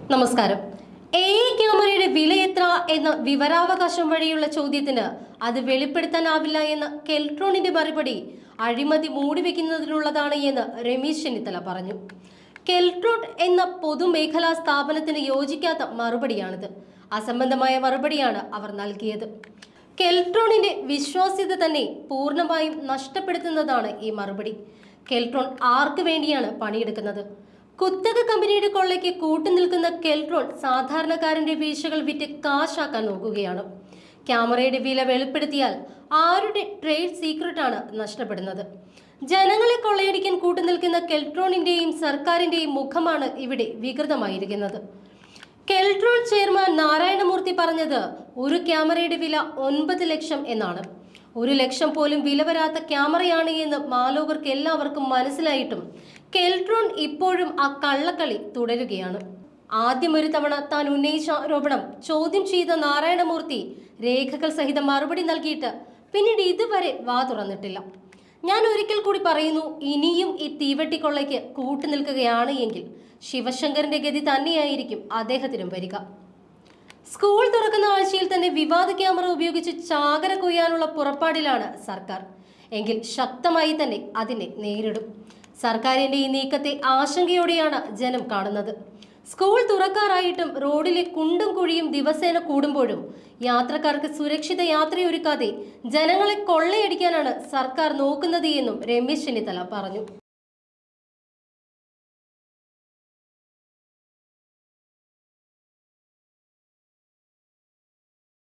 നമസ്കാരം എ ക്യാമറയുടെ വില എത്ര എന്ന വിവരാവകാശം വഴിയുള്ള ചോദ്യത്തിന് അത് വെളിപ്പെടുത്താനാവില്ല എന്ന കെൽട്രോണിന്റെ മറുപടി അഴിമതി മൂടിവെക്കുന്നതിനുള്ളതാണ് എന്ന് രമേശ് ചെന്നിത്തല പറഞ്ഞു കെൽട്രോൺ എന്ന പൊതുമേഖലാ സ്ഥാപനത്തിന് യോജിക്കാത്ത മറുപടിയാണിത് അസംബന്ധമായ മറുപടിയാണ് അവർ നൽകിയത് കെൽട്രോണിന്റെ വിശ്വാസ്യത തന്നെ പൂർണ്ണമായും നഷ്ടപ്പെടുത്തുന്നതാണ് ഈ മറുപടി കെൽട്രോൺ ആർക്ക് വേണ്ടിയാണ് പണിയെടുക്കുന്നത് കുത്തക കമ്പനിയുടെ കൊള്ളയ്ക്ക് കൂട്ടുനിൽക്കുന്ന കെൽട്രോൺ സാധാരണക്കാരന്റെ വീഴ്ചകൾ വിറ്റ് കാശാക്കാൻ നോക്കുകയാണ് ക്യാമറയുടെ വില വെളിപ്പെടുത്തിയാൽ ആരുടെ ട്രേഡ് സീക്രട്ടാണ് നഷ്ടപ്പെടുന്നത് ജനങ്ങളെ കൊള്ളയടിക്കാൻ കൂട്ടുനിൽക്കുന്ന കെൽട്രോണിന്റെയും സർക്കാരിന്റെയും മുഖമാണ് ഇവിടെ വികൃതമായിരിക്കുന്നത് കെൽട്രോൺ ചെയർമാൻ നാരായണമൂർത്തി പറഞ്ഞത് ഒരു ക്യാമറയുടെ വില ഒൻപത് ലക്ഷം എന്നാണ് ഒരു ലക്ഷം പോലും വില വരാത്ത ക്യാമറയാണ് എന്ന് മാലോകർക്ക് എല്ലാവർക്കും മനസ്സിലായിട്ടും കെൽട്രോൺ ഇപ്പോഴും ആ കള്ളക്കളി തുടരുകയാണ് ആദ്യം ഒരു തവണ താൻ ഉന്നയിച്ച ആരോപണം ചോദ്യം ചെയ്ത നാരായണമൂർത്തി രേഖകൾ സഹിതം മറുപടി നൽകിയിട്ട് പിന്നീട് ഇതുവരെ വാ തുറന്നിട്ടില്ല ഞാൻ ഒരിക്കൽ കൂടി പറയുന്നു ഇനിയും ഈ തീവെട്ടിക്കൊള്ളയ്ക്ക് കൂട്ടുനിൽക്കുകയാണ് എങ്കിൽ ശിവശങ്കറിന്റെ ഗതി തന്നെയായിരിക്കും അദ്ദേഹത്തിനും വരിക സ്കൂൾ തുറക്കുന്ന ആഴ്ചയിൽ തന്നെ വിവാദ ക്യാമറ ഉപയോഗിച്ച് ചാകര കൊയ്യാനുള്ള പുറപ്പാടിലാണ് സർക്കാർ എങ്കിൽ ശക്തമായി തന്നെ അതിനെ നേരിടും സർക്കാരിന്റെ ഈ നീക്കത്തെ ആശങ്കയോടെയാണ് ജനം കാണുന്നത് സ്കൂൾ തുറക്കാറായിട്ടും റോഡിലെ കുണ്ടും കുഴിയും ദിവസേന കൂടുമ്പോഴും യാത്രക്കാർക്ക് സുരക്ഷിത യാത്രയൊരുക്കാതെ ജനങ്ങളെ കൊള്ളയടിക്കാനാണ് സർക്കാർ നോക്കുന്നത് എന്നും രമേശ് ചെന്നിത്തല പറഞ്ഞു